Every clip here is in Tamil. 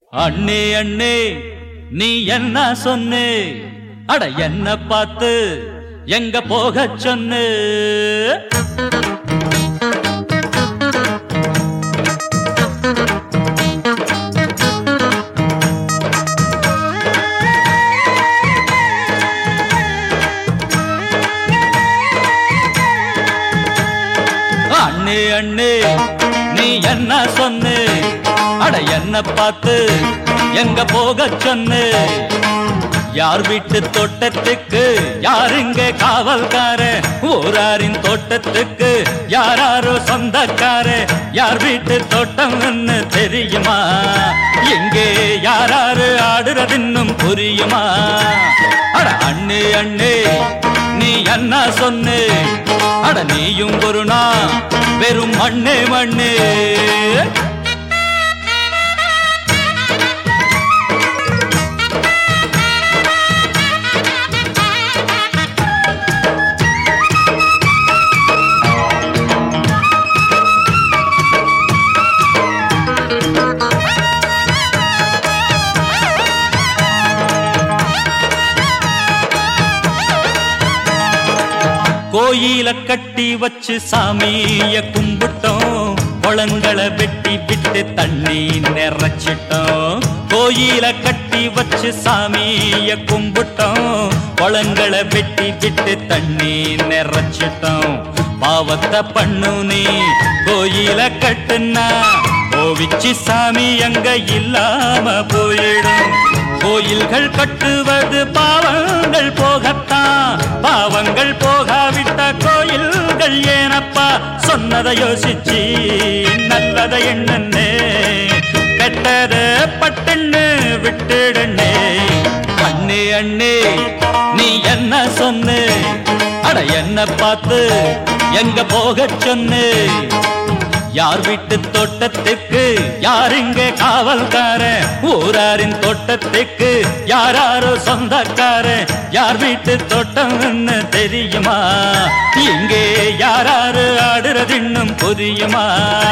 அண்ணே அண்ணே நீ என்ன சொன்னே அட என்ன பார்த்து எங்க போக சொன்னு அண்ணே அண்ணே நீ என்ன சொன்னு அட என்ன பார்த்து எங்க போக சொன்னு யார் வீட்டு தோட்டத்துக்கு யாருங்க காவல்கார ஊராரின் தோட்டத்துக்கு யாராரோ சொந்தக்கார யார் வீட்டு தோட்டம்னு தெரியுமா எங்கே யாராரு ஆடுறது இன்னும் புரியுமா அட அண்ணே அண்ணே நீ என்ன சொன்னு அட நீயும் ஒரு நாள் வெறும் மண்ணே மண்ணே கோயில கட்டி வச்சு சாமிய கும்பிட்டோம் குளங்களை வெட்டி விட்டு தண்ணி நிறைச்சிட்டோம் கோயில கட்டி வச்சு சாமிய கும்பிட்டோம் குளங்களை வெட்டி விட்டு தண்ணி நிறைச்சிட்டோம் பாவத்தை பண்ணு நீ கோயில கட்டுனா கோவிச்சு சாமி அங்க இல்லாம போயிடும் கோயில்கள் கட்டுவது பாவங்கள் போகத்தான் பாவங்கள் போகாவிட்ட கோயில்கள் ஏனப்பா சொன்னதை யோசிச்சு நல்லதை எண்ணன்னே கெட்டத பட்டுன்னு விட்டுடுனே அண்ணே அண்ணே நீ என்ன சொன்னு அட என்ன பார்த்து எங்க போக சொன்னு யார் வீட்டு தோட்டத்துக்கு யாருங்க காவல்கார ஊராரின் தோட்டத்துக்கு யாராரோ சொந்தக்கார யார் வீட்டு தோட்டம்னு தெரியுமா இங்கே யாராரு ஆடுறது இன்னும் புரியுமா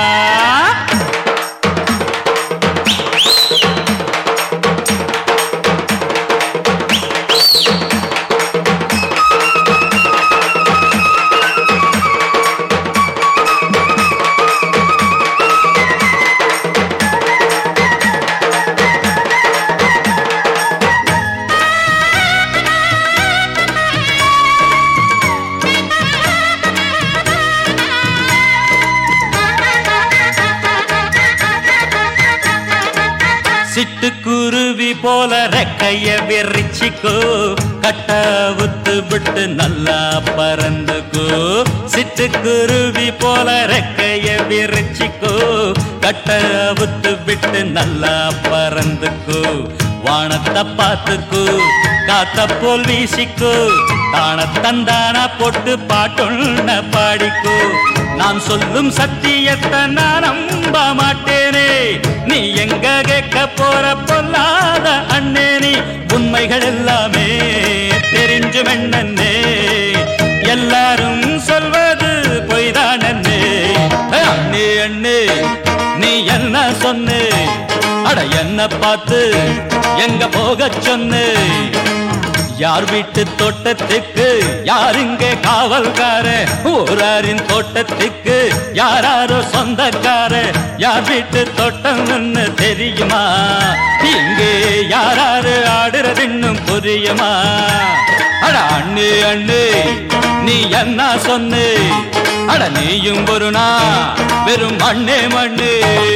சிட்டுக்குருவி போல ரெக்கைய விரிச்சிக்கோ கட்ட உத்து விட்டு நல்லா பறந்துக்கோ சிட்டுக்குருவி போல ரெக்கைய விரிச்சிக்கோ கட்ட உத்து விட்டு நல்லா பறந்துக்கோ வானத்தை பார்த்துக்கோ காத்த போல் வீசிக்கோ தான தந்தானா போட்டு பாட்டொன்ன பாடிக்கோ நான் சொல்லும் சத்தியத்தை நான் நம்ப மாட்டேனே நீ எங்க கேட்க போற பொல்லாத அண்ணே நீ உண்மைகள் எல்லாமே தெரிஞ்சு வெண்ணே எல்லாரும் சொல்வது பொய்தான் அண்ணே அண்ணே அண்ணே நீ என்ன சொன்னு அட என்ன பார்த்து எங்க போக சொன்னு யார் வீட்டு தோட்டத்துக்கு யாருங்க காவல்கார ஊராரின் தோட்டத்துக்கு யாராரோ சொந்தக்கார யார் வீட்டு தோட்டம்னு தெரியுமா இங்கே யாராரு ஆடுறது இன்னும் புரியுமா அட அண்ணு அண்ணு நீ என்ன சொன்னு அட நீயும் ஒரு நாள் வெறும் மண்ணே மண்ணு